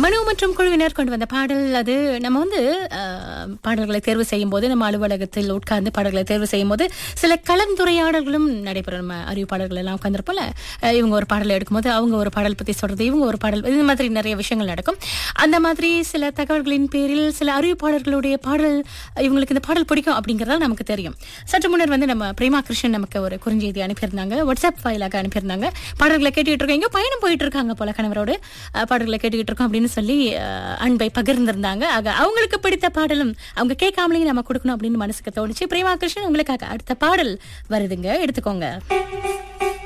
மனு மற்றும் குழுவினர் கொண்டு வந்த பாடல் அது நம்ம வந்து அஹ், பாடல்களை தேர்வு செய்யும் போது நம்ம அலுவலகத்தில் உட்கார்ந்து பாடல்களை தேர்வு செய்யும் போது சில கலந்துரையாடல்களும் நடைபெறும் நம்ம அறிவிப்பாளர்கள் எல்லாம் உட்கார்ந்துருப்போம்ல அஹ், இவங்க ஒரு பாடலை எடுக்கும்போது அவங்க ஒரு பாடல் பத்தி சொல்றது இவங்க ஒரு பாடல் இந்த மாதிரி நிறைய விஷயங்கள் நடக்கும் அந்த மாதிரி சில தகவல்களின் பேரில் சில அறிவிப்பாளர்களுடைய பாடல் இவங்களுக்கு இந்த பாடல் பிடிக்கும் அப்படிங்கறதால நமக்கு தெரியும் சற்று முன்னர் வந்து நம்ம பிரேமா கிருஷ்ணன் நமக்கு ஒரு குறுஞ்செய்தி அனுப்பியிருந்தாங்க வாட்ஸ்அப் ஃபைலாக அனுப்பியிருந்தாங்க பாடல்களை கேட்டுக்கிட்டு இருக்கோம் எங்கேயோ பயணம் போயிட்டு இருக்காங்க போல கணவரோடு அஹ், பாடல்களை கேட்டுக்கிட்டு இருக்கோம் அப்படின்னு சொல்லி அஹ், அன்பை பகிர்ந்திருந்தாங்க ஆக அவங்களுக்கு பிடித்த பாடலும் அவங்க கேட்காமலேயே நம்ம கொடுக்கணும் அப்படின்னு மனசுக்கு தோணுச்சு பிரேமா கிருஷ்ணன் உங்களுக்காக அடுத்த பாடல் வருதுங்க எடுத்துக்கோங்க